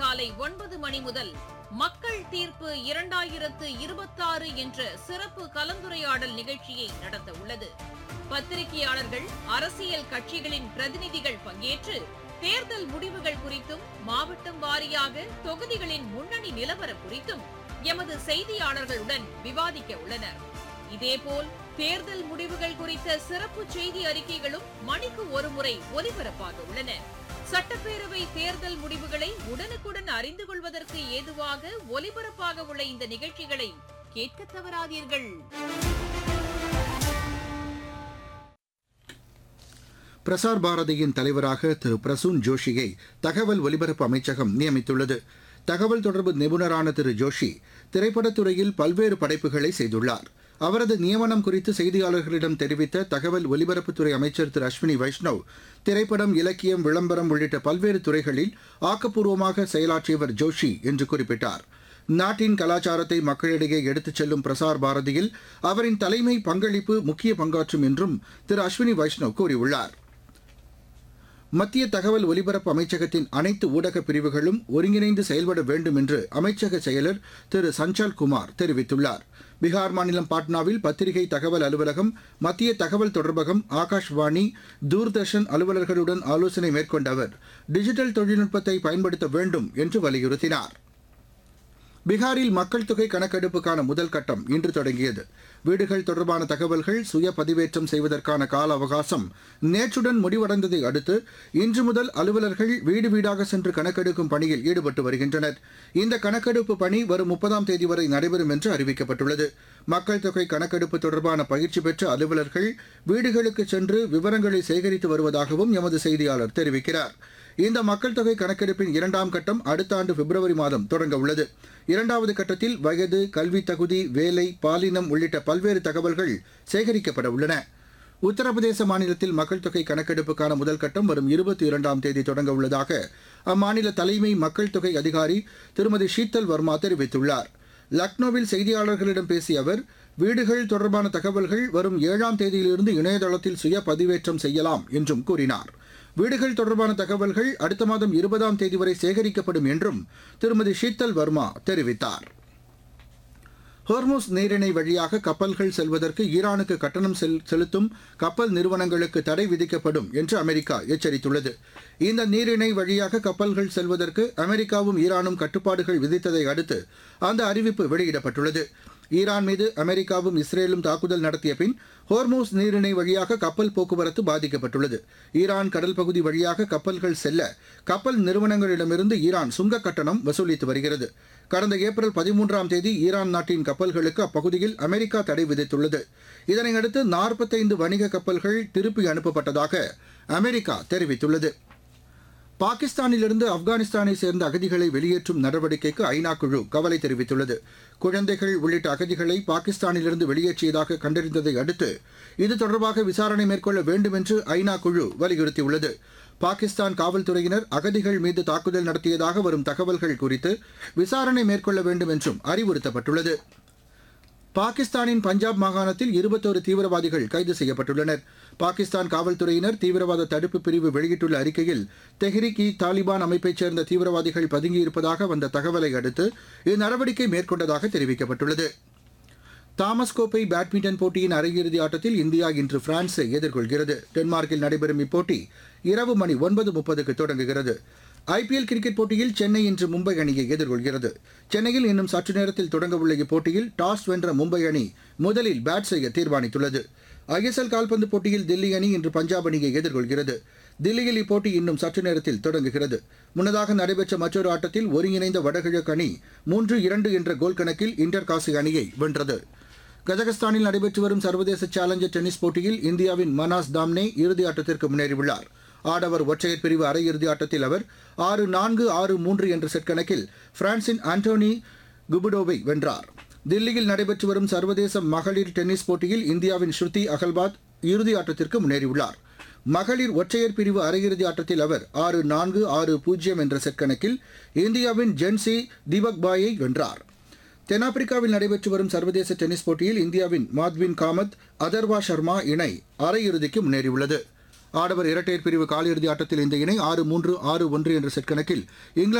காலை ஒன்பது மணி முதல் மக்கள் தீர்ப்பு இரண்டாயிரத்து இருபத்தாறு என்ற சிறப்பு கலந்துரையாடல் நிகழ்ச்சியை நடத்த உள்ளது பத்திரிகையாளர்கள் அரசியல் கட்சிகளின் பிரதிநிதிகள் பங்கேற்று தேர்தல் முடிவுகள் குறித்தும் மாவட்டம் வாரியாக தொகுதிகளின் முன்னணி நிலவரம் குறித்தும் எமது செய்தியாளர்களுடன் விவாதிக்க உள்ளனர் இதேபோல் தேர்தல் முடிவுகள் குறித்த சிறப்பு செய்தி அறிக்கைகளும் மணிக்கு ஒருமுறை ஒலிபரப்பாக உள்ளன சட்டப்பேரவை தேர்தல் முடிவுகளை உடனுக்குடன் அறிந்து கொள்வதற்கு ஏதுவாக ஒலிபரப்பாக உள்ள இந்த நிகழ்ச்சிகளை கேட்க தவறாதீர்கள் பிரசார் பாரதியின் தலைவராக திரு பிரசூன் ஜோஷியை தகவல் ஒலிபரப்பு அமைச்சகம் நியமித்துள்ளது தகவல் தொடர்பு நிபுணரான திரு ஜோஷி திரைப்படத்துறையில் பல்வேறு படைப்புகளை செய்துள்ளார் அவரது நியமனம் குறித்து செய்தியாளர்களிடம் தெரிவித்த தகவல் ஒலிபரப்புத்துறை அமைச்சர் திரு அஸ்வினி வைஷ்ணவ் திரைப்படம் இலக்கியம் விளம்பரம் உள்ளிட்ட பல்வேறு துறைகளில் ஆக்கப்பூர்வமாக செயலாற்றியவர் ஜோஷி என்று குறிப்பிட்டார் நாட்டின் கலாச்சாரத்தை மக்களிடையே எடுத்துச் செல்லும் பிரசார் பாரதியில் அவரின் தலைமை பங்களிப்பு முக்கிய பங்காற்றும் என்றும் திரு அஸ்வினி வைஷ்ணவ் கூறியுள்ளார் மத்திய தகவல் ஒலிபரப்பு அமைச்சகத்தின் அனைத்து ஊடக பிரிவுகளும் ஒருங்கிணைந்து செயல்பட வேண்டும் என்று அமைச்சக செயலர் திரு சஞ்சல் குமார் தெரிவித்துள்ளார் பீகார் மாநிலம் பாட்னாவில் பத்திரிகை தகவல் அலுவலகம் மத்திய தகவல் தொடர்பகம் ஆகாஷ்வாணி தூர்தர்ஷன் அலுவலர்களுடன் ஆலோசனை மேற்கொண்ட அவர் டிஜிட்டல் தொழில்நுட்பத்தை பயன்படுத்த வேண்டும் என்று வலியுறுத்தினார் பீகாரில் மக்கள் தொகை கணக்கெடுப்புக்கான முதல் கட்டம் இன்று தொடங்கியது வீடுகள் தொடர்பான தகவல்கள் சுய பதிவேற்றம் செய்வதற்கான கால அவகாசம் நேற்றுடன் முடிவடைந்ததை அடுத்து இன்று முதல் அலுவலர்கள் வீடு வீடாக சென்று கணக்கெடுக்கும் பணியில் ஈடுபட்டு வருகின்றனர் இந்த கணக்கெடுப்பு பணி வரும் முப்பதாம் தேதி வரை நடைபெறும் என்று அறிவிக்கப்பட்டுள்ளது மக்கள் தொகை கணக்கெடுப்பு தொடர்பான பயிற்சி பெற்ற அலுவலர்கள் வீடுகளுக்கு சென்று விவரங்களை சேகரித்து வருவதாகவும் எமது செய்தியாளர் தெரிவிக்கிறார் இந்த மக்கள் தொகை கணக்கெடுப்பின் இரண்டாம் கட்டம் அடுத்த ஆண்டு பிப்ரவரி மாதம் தொடங்க உள்ளது இரண்டாவது கட்டத்தில் வயது கல்வி தகுதி வேலை பாலினம் உள்ளிட்ட பல்வேறு தகவல்கள் சேகரிக்கப்பட உள்ளன உத்தரப்பிரதேச மாநிலத்தில் மக்கள் தொகை கணக்கெடுப்புக்கான முதல் கட்டம் வரும் இருபத்தி இரண்டாம் தேதி தொடங்க உள்ளதாக அம்மாநில தலைமை மக்கள் தொகை அதிகாரி திருமதி ஷீத்தல் வர்மா தெரிவித்துள்ளார் லக்னோவில் செய்தியாளர்களிடம் பேசிய அவர் வீடுகள் தொடர்பான தகவல்கள் வரும் ஏழாம் தேதியிலிருந்து இணையதளத்தில் சுய பதிவேற்றம் செய்யலாம் என்றும் கூறினார் வீடுகள் தொடர்பான தகவல்கள் அடுத்த மாதம் இருபதாம் தேதி வரை சேகரிக்கப்படும் என்றும் திருமதி ஷீத்தல் வர்மா தெரிவித்தார் ஹோர்முஸ் நீரிணை வழியாக கப்பல்கள் செல்வதற்கு ஈரானுக்கு கட்டணம் செல் செலுத்தும் கப்பல் நிறுவனங்களுக்கு தடை விதிக்கப்படும் என்று அமெரிக்கா எச்சரித்துள்ளது இந்த நீரிணை வழியாக கப்பல்கள் செல்வதற்கு அமெரிக்காவும் ஈரானும் கட்டுப்பாடுகள் விதித்ததை அடுத்து அந்த அறிவிப்பு வெளியிடப்பட்டுள்ளது ஈரான் மீது அமெரிக்காவும் இஸ்ரேலும் தாக்குதல் நடத்திய பின் ஹோர்மோஸ் நீரிணை வழியாக கப்பல் போக்குவரத்து பாதிக்கப்பட்டுள்ளது ஈரான் கடல் பகுதி வழியாக கப்பல்கள் செல்ல கப்பல் நிறுவனங்களிடமிருந்து ஈரான் சுங்க கட்டணம் வசூலித்து வருகிறது கடந்த ஏப்ரல் பதிமூன்றாம் தேதி ஈரான் நாட்டின் கப்பல்களுக்கு அப்பகுதியில் அமெரிக்கா தடை விதித்துள்ளது இதனையடுத்து நாற்பத்தைந்து வணிக கப்பல்கள் திருப்பி அனுப்பப்பட்டதாக அமெரிக்கா தெரிவித்துள்ளது பாகிஸ்தானிலிருந்து ஆப்கானிஸ்தானை சேர்ந்த அகதிகளை வெளியேற்றும் நடவடிக்கைக்கு ஐநா குழு கவலை தெரிவித்துள்ளது குழந்தைகள் உள்ளிட்ட அகதிகளை பாகிஸ்தானிலிருந்து வெளியேற்றியதாக கண்டறிந்ததை அடுத்து இது தொடர்பாக விசாரணை மேற்கொள்ள வேண்டும் என்று ஐநா குழு வலியுறுத்தியுள்ளது பாகிஸ்தான் காவல்துறையினர் அகதிகள் மீது தாக்குதல் நடத்தியதாக வரும் தகவல்கள் குறித்து விசாரணை மேற்கொள்ள வேண்டும் என்றும் அறிவுறுத்தப்பட்டுள்ளது பாகிஸ்தானின் பஞ்சாப் மாகாணத்தில் இருபத்தோரு தீவிரவாதிகள் கைது செய்யப்பட்டுள்ளனர் பாகிஸ்தான் காவல்துறையினர் தீவிரவாத தடுப்பு பிரிவு வெளியிட்டுள்ள அறிக்கையில் தெஹ்ரிக் இ தாலிபான் அமைப்பைச் சேர்ந்த தீவிரவாதிகள் பதுங்கியிருப்பதாக வந்த தகவலை அடுத்து இந்நடவடிக்கை மேற்கொண்டதாக தெரிவிக்கப்பட்டுள்ளது தாமஸ் கோப்பை பேட்மிண்டன் போட்டியின் அரையிறுதி ஆட்டத்தில் இந்தியா இன்று பிரான்ஸை எதிர்கொள்கிறது டென்மார்க்கில் நடைபெறும் இப்போட்டி இரவு மணி ஒன்பது முப்பதுக்கு தொடங்குகிறது ஐபிஎல் கிரிக்கெட் போட்டியில் சென்னை இன்று மும்பை அணியை எதிர்கொள்கிறது சென்னையில் இன்னும் சற்று நேரத்தில் தொடங்கவுள்ள இப்போட்டியில் டாஸ் வென்ற மும்பை அணி முதலில் பேட் செய்ய தீர்மானித்துள்ளது ஐஎஸ்எல் கால்பந்து போட்டியில் தில்லி அணி இன்று பஞ்சாப் அணியை எதிர்கொள்கிறது தில்லியில் இப்போட்டி இன்னும் சற்று நேரத்தில் தொடங்குகிறது முன்னதாக நடைபெற்ற மற்றொரு ஆட்டத்தில் ஒருங்கிணைந்த வடகிழக்கு அணி மூன்று இரண்டு என்ற கோல் கணக்கில் இன்டர் காசி அணியை வென்றது கஜகஸ்தானில் நடைபெற்று வரும் சர்வதேச சேலஞ்சர் டென்னிஸ் போட்டியில் இந்தியாவின் மனாஸ் தாம்னே இறுதி ஆட்டத்திற்கு முன்னேறியுள்ளார் ஆடவர் ஒற்றையர் பிரிவு அரையிறுதி ஆட்டத்தில் அவர் ஆறு நான்கு ஆறு மூன்று என்ற செட் கணக்கில் பிரான்சின் ஆண்டோனி குபுடோவை வென்றார் தில்லியில் நடைபெற்று வரும் சர்வதேச மகளிர் டென்னிஸ் போட்டியில் இந்தியாவின் ஸ்ருதி அகல்பாத் இறுதி ஆட்டத்திற்கு முன்னேறியுள்ளார் மகளிர் ஒற்றையர் பிரிவு அரையிறுதி ஆட்டத்தில் அவர் ஆறு நான்கு ஆறு பூஜ்ஜியம் என்ற செட் கணக்கில் இந்தியாவின் ஜென்சி தீபக் பாயை வென்றார் தென்னாப்பிரிக்காவில் நடைபெற்று வரும் சர்வதேச டென்னிஸ் போட்டியில் இந்தியாவின் மாத்வின் காமத் அதர்வா சர்மா இணை அரையிறுதிக்கு முன்னேறியுள்ளது ஆடவர் இரட்டையர் பிரிவு காலிறுதி ஆட்டத்தில் இந்த இணை ஆறு மூன்று ஆறு ஒன்று என்ற செட் கணக்கில் இங்கிலாந்து